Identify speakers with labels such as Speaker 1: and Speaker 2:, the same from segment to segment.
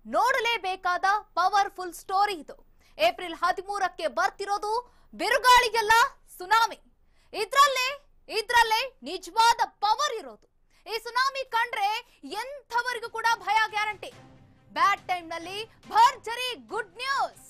Speaker 1: ನೋಡಲೇಬೇಕಾದ powerful story ಇದು April ಹದಿಮೂರಕ್ಕೆ ಬರ್ತಿರೋದು ಬಿರುಗಾಳಿಗೆಲ್ಲ ಸುನಾಮಿ ಇದ್ರಲ್ಲೇ ಇದ್ರಲ್ಲೇ ನಿಜವಾದ ಪವರ್ ಇರೋದು ಈ ಸುನಾಮಿ ಕಂಡ್ರೆ ಎಂಥವರಿಗೂ ಕೂಡ ಭಯ ಗ್ಯಾರಂಟಿ ಬ್ಯಾಡ್ ಟೈಮ್ ನಲ್ಲಿ ಭರ್ಜರಿ ಗುಡ್ ನ್ಯೂಸ್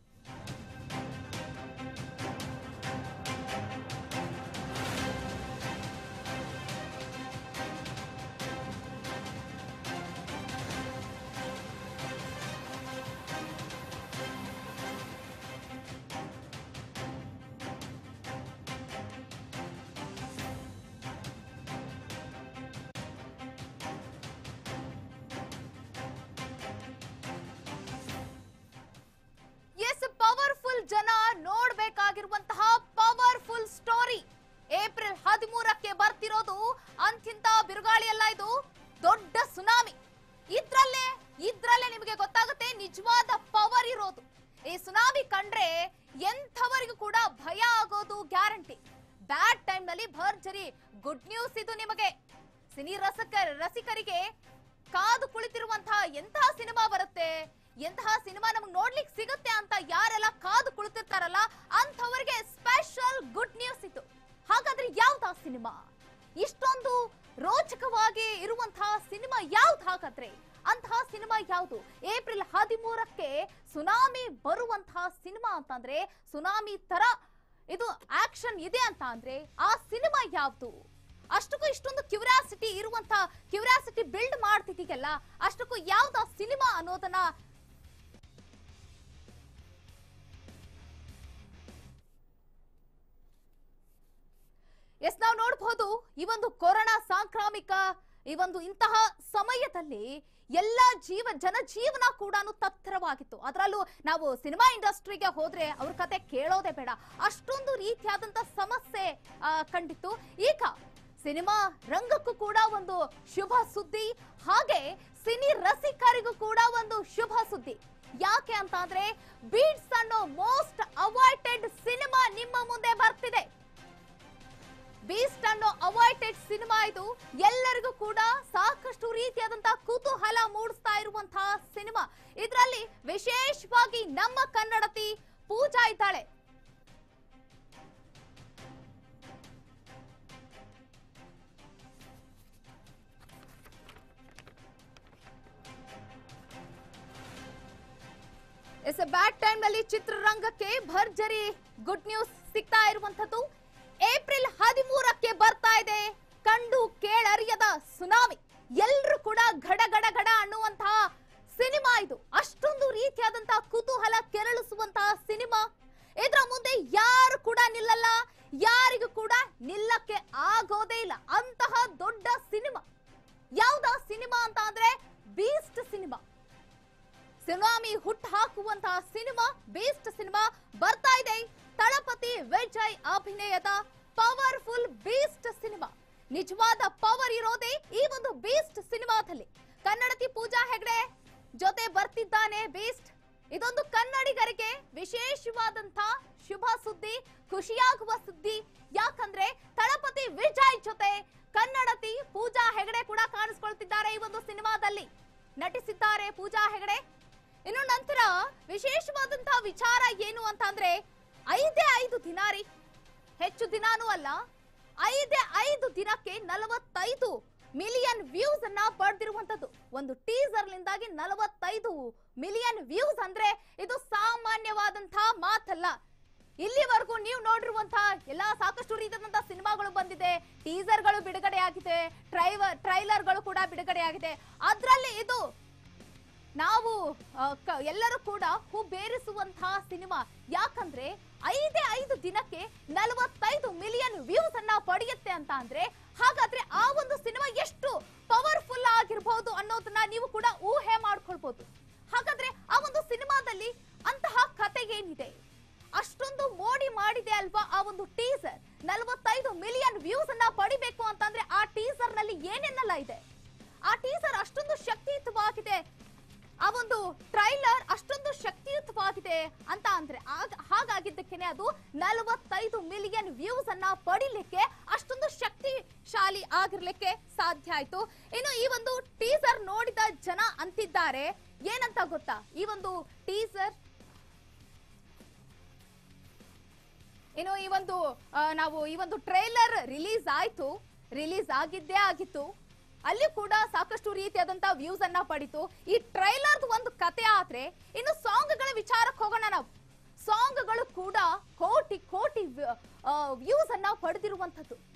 Speaker 1: ಎಸ್ ಪವರ್ಫುಲ್ ಜನ ನೋಡ್ಬೇಕಾಗಿರುವಂತಹ ಪವರ್ಫುಲ್ ಸ್ಟೋರಿ ಏಪ್ರಿಲ್ ಹದಿಮೂರಕ್ಕೆ ಬರ್ತಿರೋದು ಅಂತಿಂತ ಬಿರುಗಾಳಿ ಅಲ್ಲ ಇದು ದೊಡ್ಡ ಸುನಾಮಿ ಇದ್ರಲ್ಲೇ ಇದ್ರಲ್ಲೇ ನಿಮಗೆ ಗೊತ್ತಾಗುತ್ತೆ ನಿಜವಾದ ಪವರ್ ಇರೋದು ಈ ಸುನಾಮಿ ಕಂಡ್ರೆ ಎಂಥವರಿಗೂ ಕೂಡ ಭಯ ಆಗೋದು ಗ್ಯಾರಂಟಿ ಬ್ಯಾಡ್ ಟೈಮ್ ನಲ್ಲಿ ಭರ್ಜರಿ ಗುಡ್ ನ್ಯೂಸ್ ಇದು ನಿಮಗೆ ಸಿನಿ ರಸಕ ರಸಿಕರಿಗೆ ಕಾದು ಕುಳಿತಿರುವಂತಹ ಎಂತಹ ಸಿನಿಮಾ ಬರುತ್ತೆ ಎಂತಹ ಸಿನಿಮಾ ನಮಗೆ ನೋಡ್ಲಿಕ್ಕೆ ಸಿಗುತ್ತೆ ಅಂತ ಯಾರೆಲ್ಲ ಕಾದು ಕುಳಿತಿರ್ತಾರಲ್ಲ ಅಂಥವರಿಗೆ ಸ್ಪೆಷಲ್ ಗುಡ್ ನ್ಯೂಸ್ ಇದು ಹಾಗಾದ್ರೆ ಯಾವ್ದಾ ಸಿನಿಮಾ ಇಷ್ಟೊಂದು ರೋಚಕವಾಗಿ ಇರುವಂತಹ ಸಿನಿಮಾ ಯಾವ್ದು ಹಾಗಾದ್ರೆ ಅಂತಹ ಸಿನಿಮಾ ಯಾವುದು ಏಪ್ರಿಲ್ ಹದಿಮೂರಕ್ಕೆ ಸುನಾಮಿ ಬರುವಂತಹ ಸಿನಿಮಾ ಅಂತಂದ್ರೆ ಸುನಾಮಿ ತರ ಇದು ಆಕ್ಷನ್ ಇದೆ ಅಂತ ಅಂದ್ರೆ ಆ ಸಿನಿಮಾ ಯಾವ್ದು ಅಷ್ಟಕ್ಕೂ ಇಷ್ಟೊಂದು ಕ್ಯೂರಿಯಾಸಿಟಿ ಇರುವಂತ ಕ್ಯೂರಿಯಾಸಿಟಿ ಬಿಲ್ಡ್ ಮಾಡ್ತಿದ್ದೀಗಲ್ಲ ಅಷ್ಟಕ್ಕೂ ಯಾವ್ದ ಸಿನಿಮಾ ಅನ್ನೋದನ್ನ ಎಸ್ ನಾವು ನೋಡಬಹುದು ಈ ಒಂದು ಕೊರೋನಾ ಸಾಂಕ್ರಾಮಿಕ ಈ ಒಂದು ಇಂತಹ ಸಮಯದಲ್ಲಿ ಎಲ್ಲ ಜೀವ ಜನಜೀವನ ಕೂಡ ತತ್ತರವಾಗಿತ್ತು ಅದರಲ್ಲೂ ನಾವು ಸಿನಿಮಾ ಇಂಡಸ್ಟ್ರಿಗೆ ಹೋದ್ರೆ ಅವ್ರ ಕತೆ ಕೇಳೋದೇ ಬೇಡ ಅಷ್ಟೊಂದು ರೀತಿಯಾದಂತ ಸಮಸ್ಯೆ ಆ, ಕಂಡಿತ್ತು ಈಗ ಸಿನಿಮಾ ರಂಗಕ್ಕೂ ಕೂಡ ಒಂದು ಶುಭ ಸುದ್ದಿ ಹಾಗೆ ಸಿನಿ ರಸಿಕರಿಗೂ ಕೂಡ ಒಂದು ಶುಭ ಸುದ್ದಿ ಯಾಕೆ ಅಂತ ಅಂದ್ರೆ ಬೀಟ್ಸ್ ಅನ್ನೋ ಮೋಸ್ಟ್ ಅವಾಯ್ಟೆಡ್ ಸಿನಿಮಾ ನಿಮ್ಮ ಮುಂದೆ ಬರ್ತಿದೆ ಬೀಸ್ಟ್ ಅನ್ನೋ ಅವಾಯ್ಟೆಡ್ ಸಿನಿಮಾ ಇದು ಎಲ್ಲರಿಗೂ ಕೂಡ ಸಾಕಷ್ಟು ರೀತಿಯಾದಂತಹ ಕುತೂಹಲ ಮೂಡಿಸ್ತಾ ಇರುವಂತಹ ಸಿನಿಮಾ ಇದರಲ್ಲಿ ವಿಶೇಷವಾಗಿ ನಮ್ಮ ಕನ್ನಡತಿ ಪೂಜಾ ಇದ್ದಾಳೆ ಎಸ್ ಬ್ಯಾಡ್ ಟೈಮ್ ನಲ್ಲಿ ಚಿತ್ರರಂಗಕ್ಕೆ ಭರ್ಜರಿ ಗುಡ್ ನ್ಯೂಸ್ ಸಿಗ್ತಾ ಇರುವಂತದ್ದು ಏಪ್ರಿಲ್ ಹದಿಮೂರಕ್ಕೆ ಬರ್ತಾ ಇದೆ ಕಂಡು ಕೇಳರಿಯದ ಸುನಾಮಿ ಎಲ್ರು ಕೂಡ ಘಡ ಘಡ ಘಡ ಅನ್ನುವಂತಹ ಸಿನಿಮಾ ಇದು ಅಷ್ಟೊಂದು ರೀತಿಯಾದಂತಹ ಕುತೂಹಲ ಕೆರಳಿಸುವಂತಹ ಸಿನಿಮಾ ಇದರ ಮುಂದೆ ಯಾರು ಕೂಡ ನಿಲ್ಲಲ್ಲ ಯಾರಿಗೂ ಕೂಡ ನಿಲ್ಲಕ್ಕೆ ಆಗೋದೇ ಇಲ್ಲ ಅಂತಹ ದೊಡ್ಡ ಸಿನಿಮಾ ಯಾವ್ದ ಸಿನಿಮಾ ಅಂತ ಅಂದ್ರೆ ಬೀಸ್ಟ್ ಸಿನಿಮಾ ಸುನಾಮಿ ಹುಟ್ಟು ಹಾಕುವಂತಹ ಸಿನಿಮಾ ಬೇಸ್ಟ್ ಸಿನಿಮಾ ಬರ್ತಾ ಇದೆ ತಳಪತಿ ವಿಜಯ್ ಅಭಿನಯದ ಪವರ್ಫುಲ್ ಬೇಸ್ಟ್ ಸಿನಿಮಾ ನಿಜವಾದ ಪವರ್ ಇರೋದೇ ಈ ಒಂದು ಬೇಸ್ಟ್ ಸಿನಿಮಾದಲ್ಲಿ ಕನ್ನಡತಿ ಪೂಜಾ ಹೆಗ್ಡೆ ಜೊತೆ ಬರ್ತಿದ್ದಾನೆ ಬೇಸ್ಟ್ ಇದೊಂದು ಕನ್ನಡಿಗರಿಗೆ ವಿಶೇಷವಾದಂತ ಶುಭ ಸುದ್ದಿ ಖುಷಿಯಾಗುವ ಸುದ್ದಿ ಯಾಕಂದ್ರೆ ತಳಪತಿ ವಿಜಯ್ ಜೊತೆ ಕನ್ನಡತಿ ಪೂಜಾ ಹೆಗಡೆ ಕೂಡ ಕಾಣಿಸ್ಕೊಳ್ತಿದ್ದಾರೆ ಈ ಒಂದು ಸಿನಿಮಾದಲ್ಲಿ ನಟಿಸಿದ್ದಾರೆ ಪೂಜಾ ಹೆಗಡೆ ಇನ್ನು ನಂತರ ವಿಶೇಷವಾದಂತಹ ವಿಚಾರ ಏನು ಅಂತ ಅಂದ್ರೆ ಐದೇ ಐದು ದಿನ ರೀ ಹೆಚ್ಚು ದಿನಾನೂ ಅಲ್ಲ ಐದೇ ಐದು ದಿನಕ್ಕೆ ನಲವತ್ತೈದು ಮಿಲಿಯನ್ ವ್ಯೂಸ್ ಅನ್ನ ಪಡೆದಿರುವಂತದ್ದು ಒಂದು ಟೀಸರ್ ನಿಂದಾಗಿ ನಲವತ್ತೈದು ಮಿಲಿಯನ್ ವ್ಯೂಸ್ ಅಂದ್ರೆ ಇದು ಸಾಮಾನ್ಯವಾದಂತಹ ಮಾತಲ್ಲ ಇಲ್ಲಿವರೆಗೂ ನೀವು ನೋಡಿರುವಂತಹ ಎಲ್ಲಾ ಸಾಕಷ್ಟು ರೀತಿಯಾದಂತಹ ಸಿನಿಮಾಗಳು ಬಂದಿದೆ ಟೀಸರ್ಗಳು ಬಿಡುಗಡೆ ಆಗಿದೆ ಟ್ರೈವರ್ ಟ್ರೈಲರ್ಗಳು ಕೂಡ ಬಿಡುಗಡೆ ಆಗಿದೆ ಅದ್ರಲ್ಲಿ ಇದು ನಾವು ಆ, ಕ- ಎಲ್ಲರೂ ಕೂಡ ಬೇರಿಸುವಂತಹ ಸಿನಿಮಾ ಯಾಕಂದ್ರೆ ಐದೇ ಐದು ದಿನಕ್ಕೆ ನಲವತ್ತೈದು ಮಿಲಿಯನ್ ವ್ಯೂಸ್ ಅನ್ನ ಪಡೆಯುತ್ತೆ ಅಂತ ಅಂದ್ರೆ ಹಾಗಾದ್ರೆ ಆ ಒಂದು ಸಿನಿಮಾ ಎಷ್ಟು ಪವರ್ಫುಲ್ ಆಗಿರ್ಬಹುದು ಅನ್ನೋದನ್ನ ನೀವು ಕೂಡ ಊಹೆ ಮಾಡ್ಕೊಳ್ಬಹುದು ಹಾಗಾದ್ರೆ ಆ ಒಂದು ಸಿನಿಮಾದಲ್ಲಿ ಅಂತಹ ಕತೆ ಏನಿದೆ ಅಷ್ಟೊಂದು ಮೋಡಿ ಮಾಡಿದೆ ಅಲ್ವಾ ಆ ಒಂದು ಟೀಸರ್ ನಲವತ್ತೈದು ಮಿಲಿಯನ್ ವ್ಯೂಸ್ ಅನ್ನ ಪಡಿಬೇಕು ಅಂತಂದ್ರೆ ಆ ಟೀಸರ್ ನಲ್ಲಿ ಏನೇನೆಲ್ಲ ಇದೆ ಆ ಟೀಸರ್ ಅಷ್ಟೊಂದು ಶಕ್ತಿಯುತವಾಗಿದೆ ಆ ಒಂದು ಟ್ರೈಲರ್ ಅಷ್ಟೊಂದು ಶಕ್ತಿಯುತವಾಗಿದೆ ಅಂತ ಅಂದ್ರೆ ಆಗ- ಹಾಗಾಗಿದ್ದಕ್ಕೇನೆ ಅದು ನಲವತ್ತೈದು ಮಿಲಿಯನ್ ವ್ಯೂಸ್ ಅನ್ನ ಪಡಿಲಿಕ್ಕೆ ಅಷ್ಟೊಂದು ಶಕ್ತಿಶಾಲಿ ಆಗಿರ್ಲಿಕ್ಕೆ ಸಾಧ್ಯ ಆಯ್ತು ಇನ್ನು ಈ ಒಂದು ಟೀಸರ್ ನೋಡಿದ ಜನ ಅಂತಿದ್ದಾರೆ ಏನಂತ ಗೊತ್ತಾ ಈ ಒಂದು ಟೀಸರ್ ಇನ್ನು ಈ ಒಂದು ಆ, ನಾವು ಈ ಒಂದು ಟ್ರೈಲರ್ ರಿಲೀಸ್ ಆಯ್ತು ರಿಲೀಸ್ ಆಗಿದ್ದೇ ಆಗಿತ್ತು ಅಲ್ಲಿ ಕೂಡ ಸಾಕಷ್ಟು ರೀತಿಯಾದಂತ ವ್ಯೂಸ್ ಅನ್ನ ಪಡಿತು ಈ ಟ್ರೈಲರ್ ಒಂದು ಕತೆ ಆದ್ರೆ ಇನ್ನು ಸಾಂಗ್ಗಳ ವಿಚಾರಕ್ಕೆ ಹೋಗೋಣ ನಾವು ಸಾಂಗ್ಗಳು ಕೂಡ ಕೋಟಿ ಕೋಟಿ ವ್ಯೂಸ್ ಅನ್ನ ಪಡೆದಿರುವಂತದ್ದು